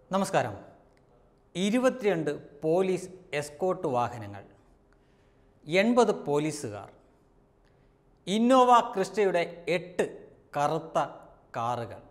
നമസ്കാരം ഇരുപത്തിരണ്ട് police escort വാഹനങ്ങൾ എൺപത് പോലീസുകാർ ഇന്നോവ ക്രിസ്റ്റയുടെ എട്ട് കറുത്ത കാറുകൾ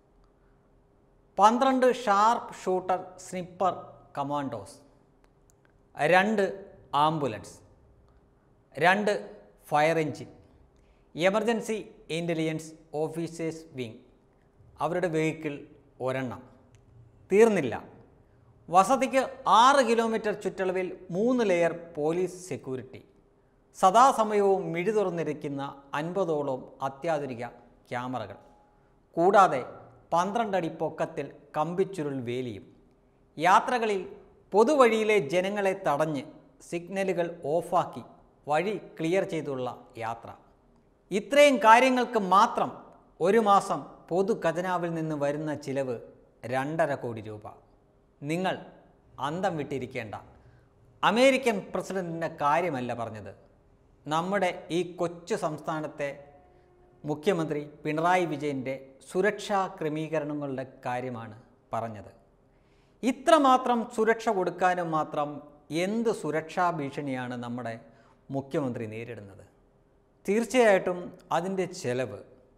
പന്ത്രണ്ട് ഷാർപ്പ് ഷൂട്ടർ സ്നിപ്പർ കമാൻഡോസ് രണ്ട് ആംബുലൻസ് രണ്ട് fire engine emergency intelligence officers wing അവരുടെ വെഹിക്കിൾ ഒരെണ്ണം തീർന്നില്ല വസതിക്ക് ആറ് കിലോമീറ്റർ ചുറ്റളവിൽ മൂന്ന് ലെയർ പോലീസ് സെക്യൂരിറ്റി സദാസമയവും മിഴി തുറന്നിരിക്കുന്ന അൻപതോളം അത്യാധുനിക ക്യാമറകൾ കൂടാതെ പന്ത്രണ്ടടി പൊക്കത്തിൽ കമ്പിച്ചുരുൾ വേലിയും യാത്രകളിൽ പൊതുവഴിയിലെ ജനങ്ങളെ തടഞ്ഞ് സിഗ്നലുകൾ ഓഫാക്കി വഴി ക്ലിയർ ചെയ്തുള്ള യാത്ര ഇത്രയും കാര്യങ്ങൾക്ക് മാത്രം ഒരു മാസം പൊതു ഖജനാവിൽ നിന്ന് വരുന്ന ചിലവ് രണ്ടര കോടി രൂപ നിങ്ങൾ അന്തം വിട്ടിരിക്കേണ്ട അമേരിക്കൻ പ്രസിഡന്റിൻ്റെ കാര്യമല്ല പറഞ്ഞത് നമ്മുടെ ഈ കൊച്ചു സംസ്ഥാനത്തെ മുഖ്യമന്ത്രി പിണറായി വിജയൻ്റെ സുരക്ഷാ ക്രമീകരണങ്ങളുടെ കാര്യമാണ് പറഞ്ഞത് ഇത്രമാത്രം സുരക്ഷ കൊടുക്കാനും മാത്രം എന്ത് സുരക്ഷാ ഭീഷണിയാണ് നമ്മുടെ മുഖ്യമന്ത്രി നേരിടുന്നത് തീർച്ചയായിട്ടും അതിൻ്റെ ചെലവ്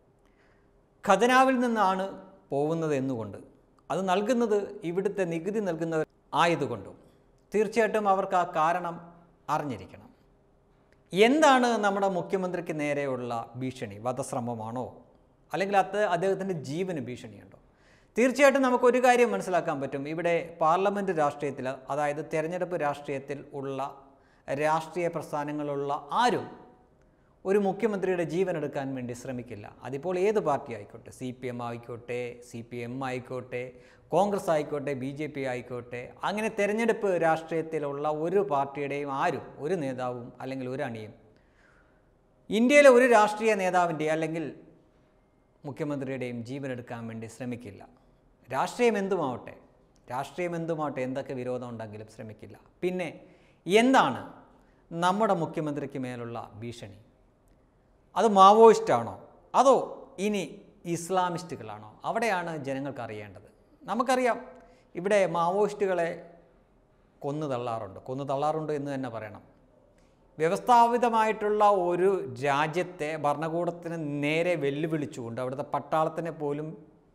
ഖജനാവിൽ നിന്നാണ് പോകുന്നത് എന്നുകൊണ്ട് അത് നൽകുന്നത് ഇവിടുത്തെ നികുതി നൽകുന്നവർ ആയതുകൊണ്ടും തീർച്ചയായിട്ടും അവർക്ക് ആ കാരണം അറിഞ്ഞിരിക്കണം എന്താണ് നമ്മുടെ മുഖ്യമന്ത്രിക്ക് നേരെയുള്ള ഭീഷണി വധശ്രമമാണോ അല്ലെങ്കിൽ അത് അദ്ദേഹത്തിൻ്റെ ജീവന് ഭീഷണിയുണ്ടോ തീർച്ചയായിട്ടും നമുക്ക് ഒരു കാര്യം മനസ്സിലാക്കാൻ പറ്റും ഇവിടെ പാർലമെൻറ്റ് രാഷ്ട്രീയത്തിൽ അതായത് തെരഞ്ഞെടുപ്പ് രാഷ്ട്രീയത്തിൽ ഉള്ള രാഷ്ട്രീയ പ്രസ്ഥാനങ്ങളുള്ള ആരും ഒരു മുഖ്യമന്ത്രിയുടെ ജീവൻ എടുക്കാൻ വേണ്ടി ശ്രമിക്കില്ല അതിപ്പോൾ ഏത് പാർട്ടി ആയിക്കോട്ടെ സി പി എം ആയിക്കോട്ടെ സി പി എം ആയിക്കോട്ടെ കോൺഗ്രസ് ആയിക്കോട്ടെ ബി ജെ പി ആയിക്കോട്ടെ അങ്ങനെ തെരഞ്ഞെടുപ്പ് രാഷ്ട്രീയത്തിലുള്ള ഒരു പാർട്ടിയുടെയും ആരും ഒരു നേതാവും അല്ലെങ്കിൽ ഒരു അണിയും ഇന്ത്യയിലെ ഒരു രാഷ്ട്രീയ നേതാവിൻ്റെ അല്ലെങ്കിൽ മുഖ്യമന്ത്രിയുടെയും ജീവൻ എടുക്കാൻ വേണ്ടി ശ്രമിക്കില്ല രാഷ്ട്രീയം എന്തുമാവട്ടെ രാഷ്ട്രീയം എന്തുമാവട്ടെ എന്തൊക്കെ വിരോധം ഉണ്ടെങ്കിലും ശ്രമിക്കില്ല പിന്നെ എന്താണ് നമ്മുടെ മുഖ്യമന്ത്രിക്ക് മേലുള്ള ഭീഷണി അത് മാവോയിസ്റ്റാണോ അതോ ഇനി ഇസ്ലാമിസ്റ്റുകളാണോ അവിടെയാണ് ജനങ്ങൾക്ക് അറിയേണ്ടത് നമുക്കറിയാം ഇവിടെ മാവോയിസ്റ്റുകളെ കൊന്നു തള്ളാറുണ്ട് കൊന്നു തള്ളാറുണ്ട് എന്ന് തന്നെ പറയണം വ്യവസ്ഥാപിതമായിട്ടുള്ള ഒരു രാജ്യത്തെ ഭരണകൂടത്തിന് നേരെ വെല്ലുവിളിച്ചുകൊണ്ട് അവിടുത്തെ പട്ടാളത്തിനെ പോലും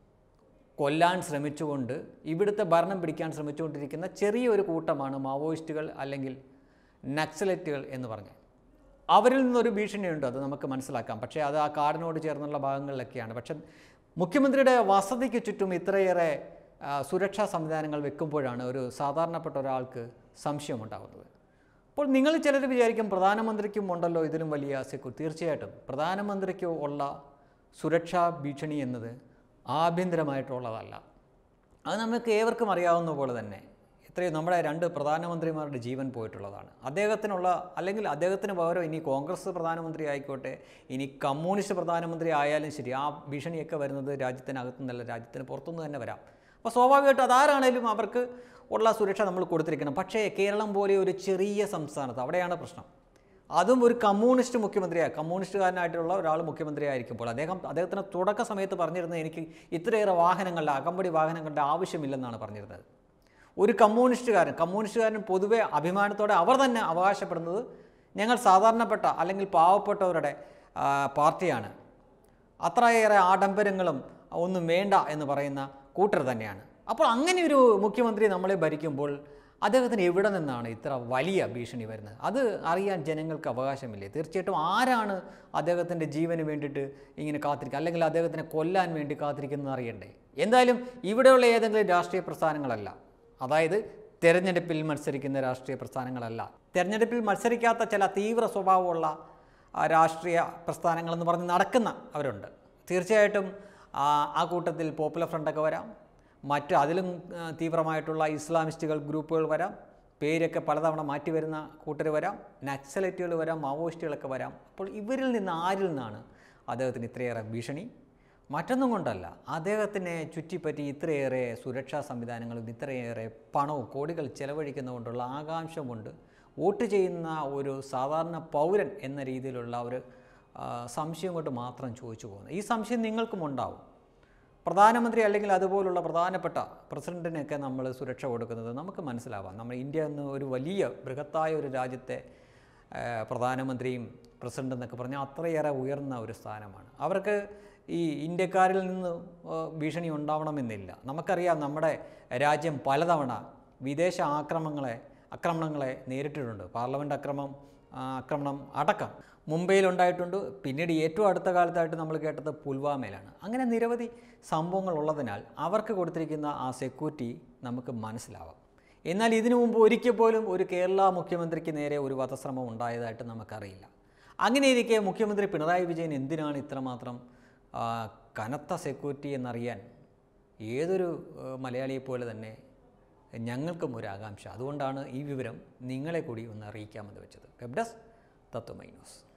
കൊല്ലാൻ ശ്രമിച്ചുകൊണ്ട് ഇവിടുത്തെ ഭരണം പിടിക്കാൻ ശ്രമിച്ചുകൊണ്ടിരിക്കുന്ന ചെറിയൊരു കൂട്ടമാണ് മാവോയിസ്റ്റുകൾ അല്ലെങ്കിൽ നക്സലറ്റുകൾ എന്ന് പറഞ്ഞ് അവരിൽ നിന്നൊരു ഭീഷണിയുണ്ട് അത് നമുക്ക് മനസ്സിലാക്കാം പക്ഷേ അത് ആ കാടിനോട് ചേർന്നുള്ള ഭാഗങ്ങളിലൊക്കെയാണ് പക്ഷെ മുഖ്യമന്ത്രിയുടെ വസതിക്ക് ചുറ്റും ഇത്രയേറെ ആ, സുരക്ഷാ സംവിധാനങ്ങൾ വെക്കുമ്പോഴാണ് ഒരു സാധാരണപ്പെട്ട ഒരാൾക്ക് സംശയമുണ്ടാകുന്നത് അപ്പോൾ നിങ്ങൾ ചിലർ വിചാരിക്കും പ്രധാനമന്ത്രിക്കും ഉണ്ടല്ലോ ഇതിലും വലിയ സെക്യൂ തീർച്ചയായിട്ടും പ്രധാനമന്ത്രിക്ക് ഉള്ള സുരക്ഷാ ഭീഷണി എന്നത് ആഭ്യന്തരമായിട്ടുള്ളതല്ല അത് നമുക്ക് ഏവർക്കും അറിയാവുന്ന പോലെ തന്നെ ഇത്രയും നമ്മുടെ രണ്ട് പ്രധാനമന്ത്രിമാരുടെ ജീവൻ പോയിട്ടുള്ളതാണ് അദ്ദേഹത്തിനുള്ള അല്ലെങ്കിൽ അദ്ദേഹത്തിന് പകരം ഇനി കോൺഗ്രസ് പ്രധാനമന്ത്രി ആയിക്കോട്ടെ ഇനി കമ്മ്യൂണിസ്റ്റ് പ്രധാനമന്ത്രി ആയാലും ശരി ആ ഭീഷണിയൊക്കെ വരുന്നത് രാജ്യത്തിനകത്തു നിന്നല്ല രാജ്യത്തിന് പുറത്തുനിന്ന് തന്നെ വരാം അപ്പോൾ സ്വാഭാവികമായിട്ടും അതാരാണേലും അവർക്ക് ഉള്ള സുരക്ഷ നമ്മൾ കൊടുത്തിരിക്കണം പക്ഷേ കേരളം പോലെ ഒരു ചെറിയ സംസ്ഥാനത്ത് അവിടെയാണ് പ്രശ്നം അതും ഒരു കമ്മ്യൂണിസ്റ്റ് മുഖ്യമന്ത്രിയാണ് കമ്മ്യൂണിസ്റ്റുകാരനായിട്ടുള്ള ഒരാൾ മുഖ്യമന്ത്രി ആയിരിക്കുമ്പോൾ അദ്ദേഹം അദ്ദേഹത്തിന് തുടക്ക സമയത്ത് പറഞ്ഞിരുന്നത് എനിക്ക് ഇത്രയേറെ വാഹനങ്ങളുടെ അകമ്പടി വാഹനങ്ങളുടെ ആവശ്യമില്ലെന്നാണ് പറഞ്ഞിരുന്നത് ഒരു കമ്മ്യൂണിസ്റ്റുകാരൻ കമ്മ്യൂണിസ്റ്റുകാരൻ പൊതുവെ അഭിമാനത്തോടെ അവർ തന്നെ അവകാശപ്പെടുന്നത് ഞങ്ങൾ സാധാരണപ്പെട്ട അല്ലെങ്കിൽ പാവപ്പെട്ടവരുടെ ആ, പാർട്ടിയാണ് അത്രയേറെ ആഡംബരങ്ങളും ഒന്നും വേണ്ട എന്ന് പറയുന്ന കൂട്ടർ തന്നെയാണ് അപ്പോൾ അങ്ങനെ ഒരു മുഖ്യമന്ത്രി നമ്മളെ ഭരിക്കുമ്പോൾ അദ്ദേഹത്തിന് എവിടെ നിന്നാണ് ഇത്ര വലിയ ഭീഷണി വരുന്നത് അത് അറിയാൻ ജനങ്ങൾക്ക് അവകാശമില്ലേ തീർച്ചയായിട്ടും ആരാണ് അദ്ദേഹത്തിൻ്റെ ജീവന് വേണ്ടിയിട്ട് ഇങ്ങനെ കാത്തിരിക്കുക അല്ലെങ്കിൽ അദ്ദേഹത്തിനെ കൊല്ലാൻ വേണ്ടി കാത്തിരിക്കുന്നത് അറിയണ്ടേ എന്തായാലും ഇവിടെയുള്ള ഏതെങ്കിലും രാഷ്ട്രീയ പ്രസ്ഥാനങ്ങളല്ല അതായത് തെരഞ്ഞെടുപ്പിൽ മത്സരിക്കുന്ന രാഷ്ട്രീയ പ്രസ്ഥാനങ്ങളല്ല തെരഞ്ഞെടുപ്പിൽ മത്സരിക്കാത്ത ചില തീവ്ര സ്വഭാവമുള്ള ആ, രാഷ്ട്രീയ പ്രസ്ഥാനങ്ങളെന്ന് പറഞ്ഞ് നടക്കുന്ന അവരുണ്ട് തീർച്ചയായിട്ടും ആ, ആ കൂട്ടത്തിൽ പോപ്പുലർ ഫ്രണ്ടൊക്കെ വരാം മറ്റ് അതിലും ആ, തീവ്രമായിട്ടുള്ള ഇസ്ലാമിസ്റ്റുകൾ ഗ്രൂപ്പുകൾ വരാം പേരൊക്കെ പലതവണ മാറ്റി വരുന്ന കൂട്ടർ വരാം നക്സലറ്റുകൾ വരാം മാവോയിസ്റ്റുകളൊക്കെ വരാം അപ്പോൾ ഇവരിൽ നിന്ന് ആരിൽ നിന്നാണ് അദ്ദേഹത്തിന് ഇത്രയേറെ ഭീഷണി മറ്റൊന്നും കൊണ്ടല്ല അദ്ദേഹത്തിനെ ചുറ്റിപ്പറ്റി ഇത്രയേറെ സുരക്ഷാ സംവിധാനങ്ങളും ഇത്രയേറെ പണവും കോടികൾ ചെലവഴിക്കുന്നതുകൊണ്ടുള്ള ആകാംക്ഷ കൊണ്ട് വോട്ട് ചെയ്യുന്ന ഒരു സാധാരണ പൗരൻ എന്ന രീതിയിലുള്ള ഒരു ആ, സംശയം കൊണ്ട് മാത്രം ചോദിച്ചു പോകുന്നത് ഈ സംശയം നിങ്ങൾക്കും ഉണ്ടാവും പ്രധാനമന്ത്രി അല്ലെങ്കിൽ അതുപോലുള്ള പ്രധാനപ്പെട്ട പ്രസിഡൻറ്റിനൊക്കെ നമ്മൾ സുരക്ഷ കൊടുക്കുന്നത് നമുക്ക് മനസ്സിലാവാം നമ്മൾ ഇന്ത്യ എന്ന ഒരു വലിയ ബൃഹത്തായ ഒരു രാജ്യത്തെ ആ, പ്രധാനമന്ത്രിയും പ്രസിഡന്റ് എന്നൊക്കെ പറഞ്ഞാൽ അത്രയേറെ ഉയർന്ന ഒരു സ്ഥാനമാണ് അവർക്ക് ഈ ഇന്ത്യക്കാരിൽ നിന്ന് ആ, ഭീഷണി ഉണ്ടാവണമെന്നില്ല നമുക്കറിയാം നമ്മുടെ രാജ്യം പലതവണ വിദേശ ആക്രമണങ്ങളെ ആക്രമണങ്ങളെ നേരിട്ടിട്ടുണ്ട് പാർലമെൻറ്റ് അക്രമം ആ, ആക്രമണം അടക്കം മുംബൈയിൽ ഉണ്ടായിട്ടുണ്ട് പിന്നീട് ഏറ്റവും അടുത്ത കാലത്തായിട്ട് നമ്മൾ കേട്ടത് പുൽവാമയിലാണ് അങ്ങനെ നിരവധി സംഭവങ്ങൾ ഉള്ളതിനാൽ അവർക്ക് കൊടുത്തിരിക്കുന്ന ആ സെക്യൂരിറ്റി നമുക്ക് മനസ്സിലാവാം എന്നാൽ ഇതിനു മുമ്പ് ഒരിക്കൽ പോലും ഒരു കേരള മുഖ്യമന്ത്രിക്ക് നേരെ ഒരു വധശ്രമം ഉണ്ടായതായിട്ട് നമുക്കറിയില്ല അങ്ങനെ ഇരിക്കെ മുഖ്യമന്ത്രി പിണറായി വിജയൻ എന്തിനാണ് ഇത്രമാത്രം ആ, കനത്ത സെക്യൂരിറ്റി എന്നറിയാൻ ഏതൊരു ആ, മലയാളിയെ പോലെ തന്നെ ഞങ്ങൾക്കും ഒരു ആകാംക്ഷ അതുകൊണ്ടാണ് ഈ വിവരം നിങ്ങളെ കൂടി ഒന്ന് അറിയിക്കാമെന്ന് വെച്ചത് വെബ് ഡെസ്ക് തത്വമൈ ന്യൂസ്